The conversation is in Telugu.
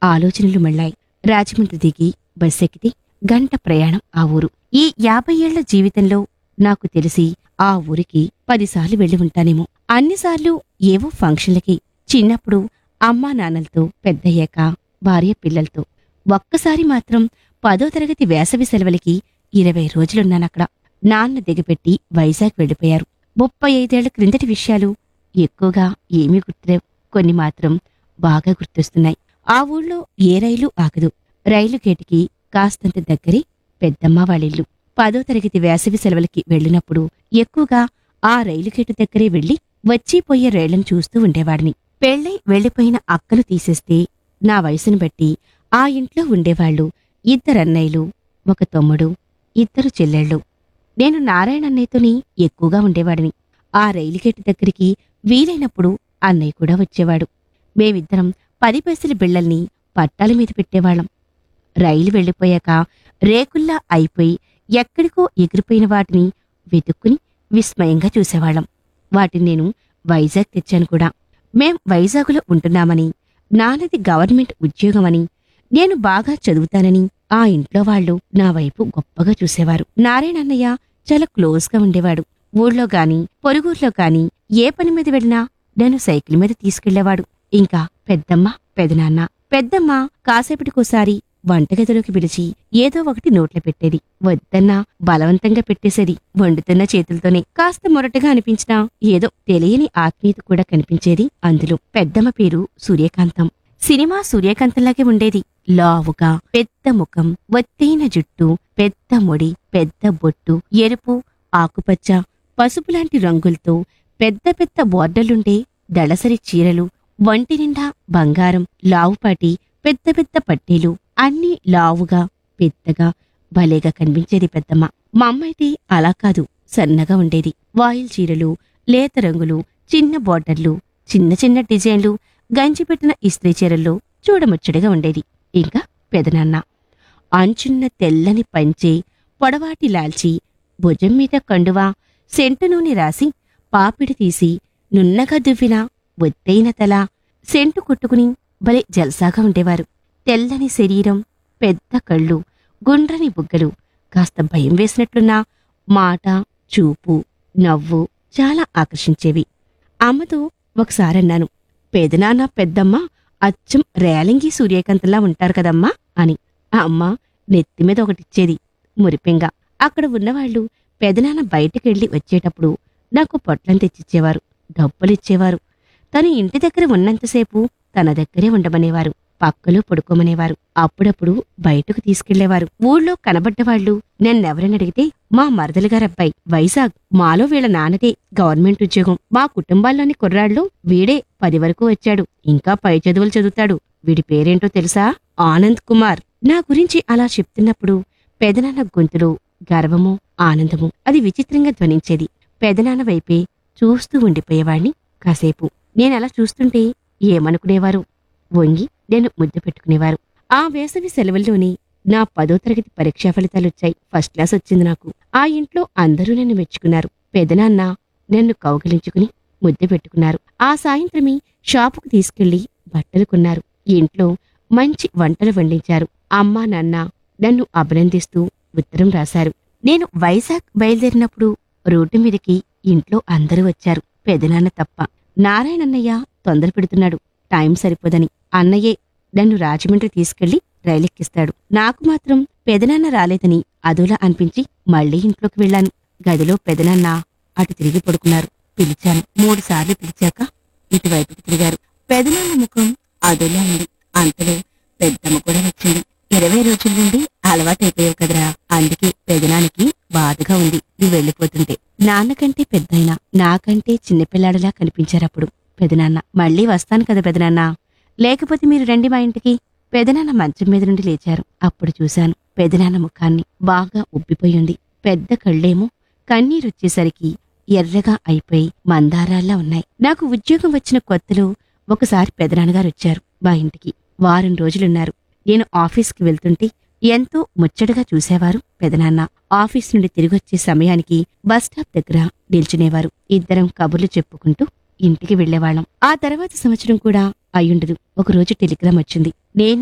ఆలోచనలు మళ్ళాయి రాజమండ్రి దిగి బస్సెక్కితే గంట ప్రయాణం ఆ ఊరు ఈ యాభై ఏళ్ల జీవితంలో నాకు తెలిసి ఆ ఊరికి పదిసార్లు వెళ్లి ఉంటానేమో అన్నిసార్లు ఏవో ఫంక్షన్లకి చిన్నప్పుడు అమ్మా నాన్నలతో పెద్దయ్యాక భార్య పిల్లలతో ఒక్కసారి మాత్రం పదో తరగతి వేసవి సెలవులకి ఇరవై రోజులున్నానక్కడ నాన్న దిగపెట్టి వైజాగ్ వెళ్ళిపోయారు ముప్పై ఐదేళ్ల క్రిందటి విషయాలు ఎక్కువగా ఏమీ గుర్తులేవు కొన్ని మాత్రం బాగా గుర్తొస్తున్నాయి ఆ ఊళ్ళో ఏ రైలు ఆగదు రైలు గేటుకి కాస్తంత దగ్గరే పెద్దమ్మ వాళ్ళిల్లు పదో తరగతి వేసవి సెలవులకి వెళ్ళినప్పుడు ఎక్కువగా ఆ రైలు గేటు దగ్గరే వెళ్లి వచ్చిపోయే రైళ్లను చూస్తూ ఉండేవాడిని పెళ్ళై వెళ్లిపోయిన అక్కలు తీసేస్తే నా వయసును బట్టి ఆ ఇంట్లో ఉండేవాళ్లు ఇద్దరన్నయ్యలు ఒక తమ్ముడు ఇద్దరు చెల్లెళ్ళు నేను నారాయణ అన్నయ్యతోని ఎక్కువగా ఉండేవాడిని ఆ రైలు గేటు దగ్గరికి వీలైనప్పుడు అన్నయ్య కూడా వచ్చేవాడు మేమిద్దరం పది పైసల బిళ్ళల్ని పట్టాల మీద పెట్టేవాళ్ళం రైలు వెళ్ళిపోయాక రేకుల్లా అయిపోయి ఎక్కడికో ఎగిరిపోయిన వాటిని వెతుక్కుని విస్మయంగా చూసేవాళ్ళం వాటిని నేను వైజాగ్ తెచ్చాను కూడా మేం వైజాగులో ఉంటున్నామని నాన్నది గవర్నమెంట్ ఉద్యోగమని నేను బాగా చదువుతానని ఆ ఇంట్లో వాళ్ళు నా వైపు గొప్పగా చూసేవారు నారాయణ అన్నయ్య చాలా క్లోజ్గా ఉండేవాడు ఊళ్ళో గాని పొరుగుర్లో గాని ఏ పని మీద వెళ్ళినా నన్ను సైకిల్ మీద తీసుకెళ్లేవాడు ఇంకా పెద్దమ్మ పెదనాన్న పెద్దమ్మ కాసేపటికోసారి వంటగదిలోకి పిలిచి ఏదో ఒకటి నోట్లో పెట్టేది వద్దన్నా బలవంతంగా పెట్టేసేది వండుతున్న చేతులతోనే కాస్త మొరటగా అనిపించినా ఏదో తెలియని ఆత్మీయత కూడా కనిపించేది అందులో పెద్దమ్మ పేరు సూర్యకాంతం సినిమా సూర్యకాంతంలాగే ఉండేది లావుగా పెద్ద ముఖం ఒత్తైన జుట్టు పెద్ద ముడి పెద్ద బొట్టు ఎరుపు ఆకుపచ్చ పసుపు లాంటి రంగులతో పెద్ద పెద్ద బోర్డర్లుండే దళసరి చీరలు వంటి నిండా బంగారం లావుపాటి పెద్ద పెద్ద పట్టీలు అన్నీ లావుగా పెద్దగా భలేగా కనిపించేది పెద్దమ్మ మా అమ్మైతే అలా కాదు సన్నగా ఉండేది వాయిల్ చీరలు లేత రంగులు చిన్న బోర్డర్లు చిన్న చిన్న డిజైన్లు గంజిపెట్టిన ఇస్త్రీ చీరల్లో చూడముచ్చడిగా ఉండేది ఇంకా పెదనాన్న అంచున్న తెల్లని పంచే పొడవాటి లాల్చి భుజం మీద కండువా సెంటు నూనె రాసి పాపిడి తీసి నున్నగా దువ్విన ఒత్తైన తల సెంటు కొట్టుకుని భలే జల్సాగా ఉండేవారు తెల్లని శరీరం పెద్ద కళ్ళు గుండ్రని బుగ్గలు కాస్త భయం వేసినట్లున్నా మాట చూపు నవ్వు చాలా ఆకర్షించేవి అమ్మతో ఒకసారన్నాను పెదనాన్న పెద్దమ్మ అచ్చం రేలంగి సూర్యకాంతలా ఉంటారు కదమ్మా అని ఆ అమ్మ నెత్తి మీద ఒకటిచ్చేది మురిపెంగా అక్కడ ఉన్నవాళ్లు పెదనాన్న బయటికెళ్ళి వచ్చేటప్పుడు నాకు పొట్లం తెచ్చిచ్చేవారు డబ్బులిచ్చేవారు తను ఇంటి దగ్గర ఉన్నంతసేపు తన దగ్గరే ఉండమనేవారు పక్కలో పడుకోమనేవారు అప్పుడప్పుడు బయటకు తీసుకెళ్లేవారు ఊళ్ళో కనబడ్డవాళ్లు నన్నెవరని అడిగితే మా మరదలు గారబ్బాయి వైజాగ్ మాలో వీళ్ళ నాన్నదే గవర్నమెంట్ ఉద్యోగం మా కుటుంబాల్లోని కుర్రాళ్ళు వీడే పది వరకు వచ్చాడు ఇంకా పై చదువులు చదువుతాడు వీడి పేరేంటో తెలుసా ఆనంద్ కుమార్ నా గురించి అలా చెప్తున్నప్పుడు పెదనాన్న గొంతులో గర్వము ఆనందము అది విచిత్రంగా ధ్వనించేది పెదనాన్న వైపే చూస్తూ ఉండిపోయేవాణ్ణి కాసేపు నేనలా చూస్తుంటే ఏమనుకునేవారు వంగి నేను ముద్దు పెట్టుకునేవారు ఆ వేసవి సెలవుల్లోనే నా పదో తరగతి పరీక్షా ఫలితాలొచ్చాయి ఫస్ట్ క్లాస్ వచ్చింది నాకు ఆ ఇంట్లో అందరూ నన్ను మెచ్చుకున్నారు పెదనాన్న నన్ను కౌగిలించుకుని ముద్దు పెట్టుకున్నారు ఆ సాయంత్రమే షాపుకు తీసుకెళ్లి బట్టలు కొన్నారు ఇంట్లో మంచి వంటలు వండించారు అమ్మా నాన్న నన్ను అభినందిస్తూ ఉత్తరం రాశారు నేను వైజాగ్ బయలుదేరినప్పుడు రోడ్డు మీదకి ఇంట్లో అందరూ వచ్చారు పెదనాన్న తప్ప నారాయణన్నయ్య తొందర పెడుతున్నాడు టైం సరిపోదని అన్నయ్యే నన్ను రాజమండ్రి తీసుకెళ్లి రైలెక్కిస్తాడు నాకు మాత్రం పెదనాన్న రాలేదని అదోలా అనిపించి మళ్ళీ ఇంట్లోకి వెళ్ళాను గదిలో పెదనాన్న అటు తిరిగి పడుకున్నారు పిలిచాను మూడు సార్లు పిలిచాక ఇటువైపుకి తిరిగారు పెదనాన్న ముఖం అదోలా ఉంది అంతలో పెద్దమ్మ కూడా వచ్చింది ఇరవై రోజుల నుండి అలవాటైపోయావు కదరా అందుకే పెదనానికి బాధగా ఉంది నువ్వు వెళ్ళిపోతుంటే నాన్నకంటే పెద్దయినా నాకంటే చిన్నపిల్లాడిలా కనిపించారప్పుడు పెదనాన్న మళ్ళీ వస్తాను కదా పెదనాన్న లేకపోతే మీరు రండి మా ఇంటికి పెదనాన్న మంచం మీద నుండి లేచారు అప్పుడు చూశాను పెదనాన్న ముఖాన్ని బాగా ఉబ్బిపోయింది పెద్ద కళ్ళేమో కన్నీరొచ్చేసరికి ఎర్రగా అయిపోయి మందారాల్లా ఉన్నాయి నాకు ఉద్యోగం వచ్చిన కొత్తలో ఒకసారి పెదనాన్నగారు వచ్చారు మా ఇంటికి వారం రోజులున్నారు నేను ఆఫీస్కి వెళ్తుంటే ఎంతో ముచ్చటగా చూసేవారు పెదనాన్న ఆఫీస్ నుండి తిరిగొచ్చే సమయానికి బస్ స్టాప్ దగ్గర నిల్చునేవారు ఇద్దరం కబుర్లు చెప్పుకుంటూ ఇంటికి వెళ్లేవాళ్ళం ఆ తర్వాత సంవత్సరం కూడా అయ్యుండదు ఒకరోజు టెలిగ్రామ్ వచ్చింది నేను